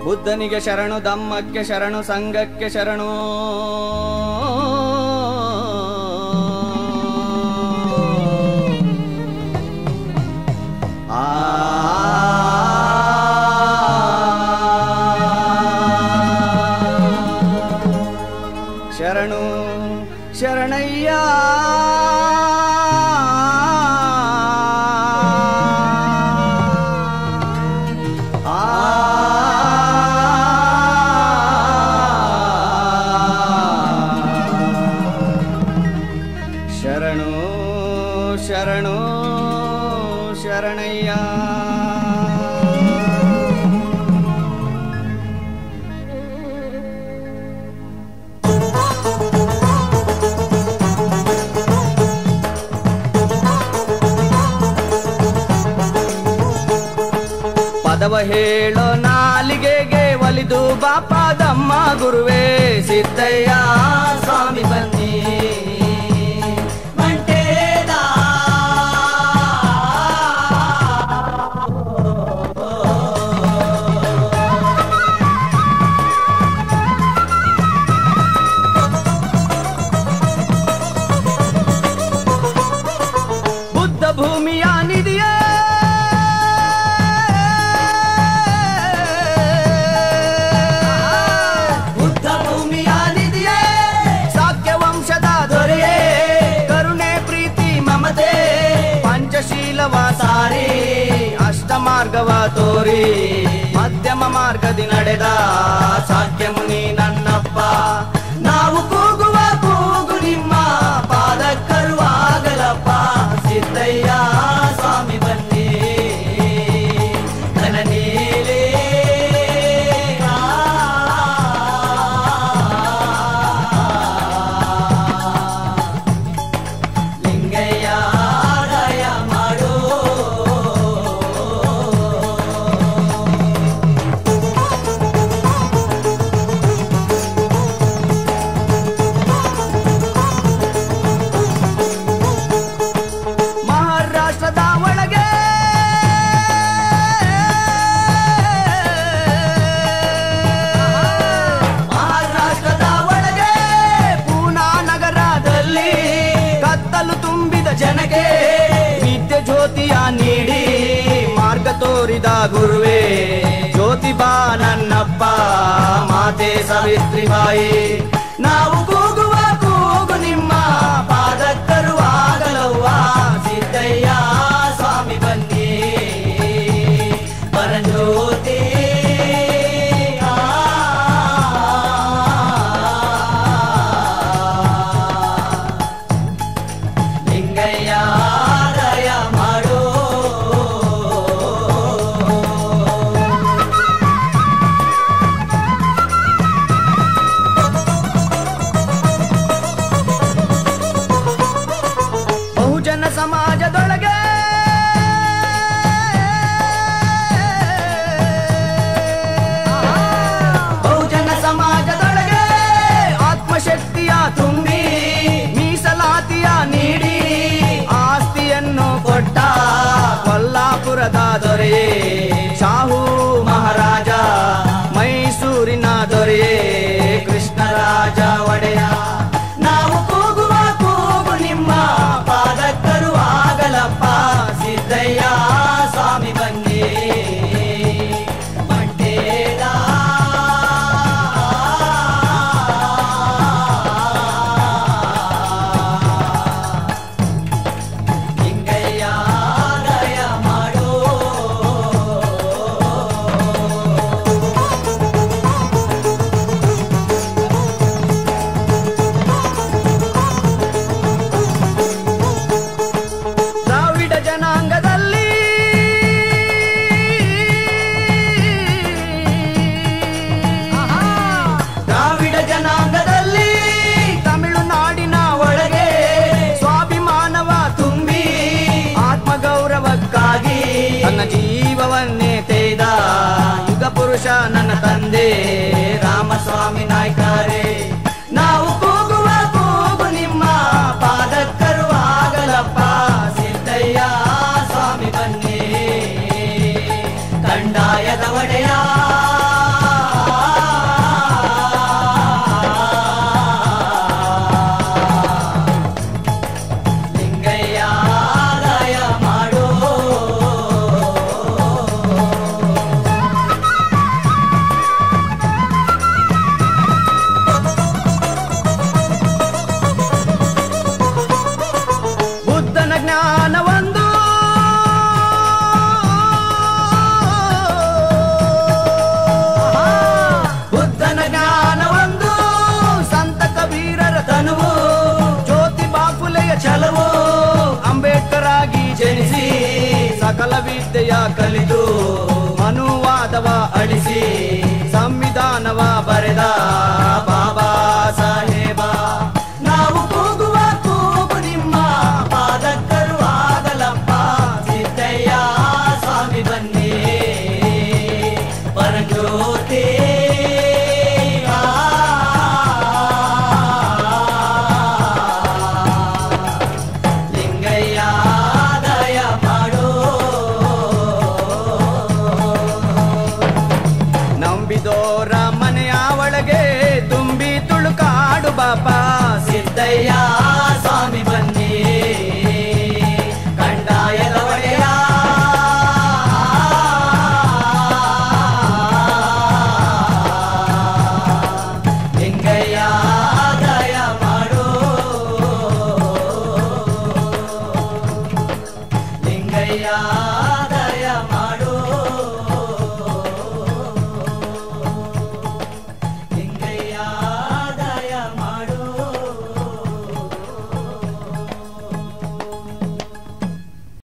ಬುದ್ಧನಿಗೆ ಶರಣು ಧಮ್ಮಕ್ಕೆ ಶರಣು ಸಂಘಕ್ಕೆ ಶರಣು ಆ ಶರಣು ಶರಣಯ್ಯ ಶರಣು ಶರಣು ಶರಣಯ್ಯ ಪದವ ಹೇಳೋ ನಾಲಿಗೆಗೆ ಒಲಿದು ಬಾಪಾದಮ್ಮ ಗುರುವೇ ಸಿದ್ದಯ್ಯ ಸ್ವಾಮಿ ಬನ್ನಿ ಮಂಟೇದ ಬುದ್ಧ ಭೂಮಿಯ ನಿಧಿಯೇ ಬುದ್ಧ ಭೂಮಿಯ ನಿಧಿಯೇ ಸಾಕ್ಯ ವಂಶದ ದೊರೆಯೇ ಕರುಣೆ ಪ್ರೀತಿ ಮಮತೆ ಪಂಚಶೀಲವ ಸಾರಿ ಅಷ್ಟ ಮಾರ್ಗವ ತೋರಿ ಮಧ್ಯಮ ಮಾರ್ಗದಿ ನಡೆದ ಸಾಕ್ಯ ಮುನಿ ನನ್ನಪ್ಪ ನಾವು ಕೂಗುವ ಕೂಗು ನಿಮ್ಮ ಪಾದಕ್ಕರುವಾಗಲಪ್ಪ ಸಿದ್ದಯ್ಯ ಸ್ವಾಮಿ ಬನ್ನಿ ಧನ ನೀಲೇ ಲಿಂಗಯ್ಯ ದಯ ಮಾಡೋ ಮಹಾರಾಷ್ಟ್ರದ ಒಳಗೆ ಮಹಾರಾಷ್ಟ್ರದ ಒಳಗೆ ಪೂನಾ ನಗರದಲ್ಲಿ ಕತ್ತಲು ತುಂಬಿದ ಜನಗೆ ನಿತ್ಯ ಜ್ಯೋತಿಯ ನೀಡಿ ಮಾರ್ಗ ತೋರಿದ ಗುರುವೇ ಜ್ಯೋತಿಬಾ ನನ್ನಪ್ಪ ಮಾತೆ ಸಾವಿತ್ರಿಬಾಯಿ ನಾವು ಕೂಗುವ ಕೂಗು ನಿಮ್ಮ ಪಾದಕ್ಕರುವಾಗಲವ್ವ ಸಿದ್ದಯ್ಯ ಸ್ವಾಮಿ ಬನ್ನಿ ಪರಂಜ್ಯೋತಿ ಲಿಂಗಯ್ಯ ದಯ ಮಾಡೋ ಬಹುಜನ ಸಮಾಜದೊಳಗೆ ಬಹುಜನ ಸಮಾಜದೊಳಗೆ ಆತ್ಮಶಕ್ತಿಯ ತುಂಬಿ ಮೀಸಲಾತಿಯ ನೀಡಿ ಆಸ್ತಿಯನ್ನು ಕೊಟ್ಟ ಕೊಲ್ಲಾಪುರದ ದೊರೆಯೇ ಶಾಹು ಮಹಾರಾಜ ಮೈಸೂರಿನ ದೊರೆಯೇ ಕೃಷ್ಣರಾಜ ಒಡೆಯ ನಾವು ಕೂಗುವ ಕೂಗು ನಿಮ್ಮ ಪಾದಕ್ಕರುವಾಗಲಪ್ಪ ಸಿದ್ದಯ್ಯ ಸ್ವಾಮಿ ಬನ್ನಿ ಮಂಟೇದ ಲಿಂಗಯ್ಯ ದಯ ಮಾಡೋ ದ್ರಾವಿಡ ಜನಾಂಗದಲ್ಲಿ ದ್ರಾವಿಡ ಜನಾಂಗದಲ್ಲಿ ತಮಿಳುನಾಡಿನ ಒಳಗೆ ಸ್ವಾಭಿಮಾನವ ತುಂಬಿ ಆತ್ಮಗೌರವಕ್ಕಾಗಿ ತನ್ನ ಜೀವವನ್ನೇ ತೇದ ಯುಗ ಪುರುಷ ನನ್ನ ತಂದೆ ರಾಮಸ್ವಾಮಿ ನಾಯ್ಕರೇ ನಾವು ಕೂಗುವ ಕೂಗು ನಿಮ್ಮ ಪಾದಕ್ಕರುವಾಗಲಪ್ಪ ಸಿದ್ದಯ್ಯ ಸ್ವಾಮಿ ಬನ್ನಿ ಕಂಡಾಯದ ಒಡೆಯ ಕಲಿದು ಮನುವಾದವ ಅಳಿಸಿ ಸಂವಿಧಾನವ ಬರೆದ ಬಾಬಾ ಸಾಹೇಬ ನಾವು ಕೂಗುವ ಕೂಗು ನಿಮ್ಮ ಪಾದಕ್ಕರು ಆಗಲಪ್ಪ ಸಿದ್ದಯ್ಯ ಸ್ವಾಮಿ ಬನ್ನಿ ಪರಜ್ಯೋತಿ ಲಿಂಗಯ್ಯ ದಯ ಮಾಡೋ ನಂಬಿದೋರ ಮನೆಯ ಒಳಗೆ ತುಂಬಿ ತುಳುಕಾಡು ಬಾಪ ಸಿದ್ದಯ್ಯ ಸ್ವಾಮಿ ಬನ್ನಿ ಕಂಡಾಯದ ಒಡೆಯ ಲಿಂಗಯ್ಯ ದಯ ಮಾಡೋ ಲಿಂಗಯ್ಯ